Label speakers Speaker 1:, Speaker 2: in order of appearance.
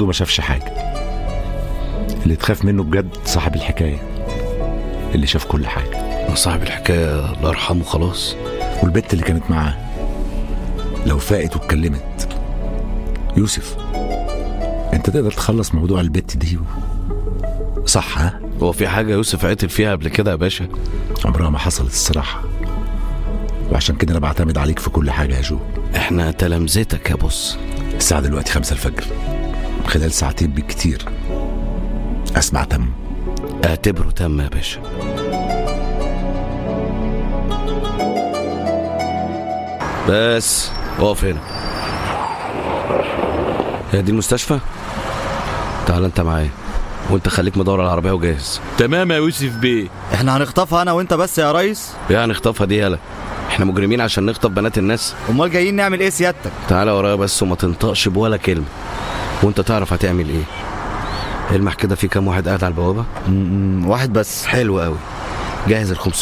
Speaker 1: برضه ما شافش حاجة اللي تخاف منه بجد صاحب الحكاية اللي شاف كل حاجة
Speaker 2: ما صاحب الحكايه الله يرحمه خلاص
Speaker 1: والبت اللي كانت معاه لو فاقت واتكلمت يوسف انت تقدر تخلص موضوع البت دي صح ها
Speaker 2: هو في حاجه يوسف عتل فيها قبل كده يا باشا
Speaker 1: عمرها ما حصلت الصراحة وعشان كده انا بعتمد عليك في كل حاجة يا جو
Speaker 2: احنا تلامذتك يا بص
Speaker 1: الساعة دلوقتي خمسة الفجر خلال ساعتين بالكتير اسمع تم
Speaker 2: اعتبره تم يا باشا بس اقف هنا هي دي المستشفى تعال انت معايا وانت خليك مدور على العربيه وجاهز
Speaker 3: تمام يا يوسف بيه
Speaker 4: احنا هنخطفها انا وانت بس يا ريس
Speaker 2: يعني نخطفها دي يالا احنا مجرمين عشان نخطف بنات الناس
Speaker 4: امال جايين نعمل ايه سيادتك
Speaker 2: تعالى ورايا بس وما تنطقش بولا كلمه وانت تعرف هتعمل ايه المح كده في كام واحد قاعد على البوابه
Speaker 4: م- م- واحد بس
Speaker 2: حلو قوي جهز ال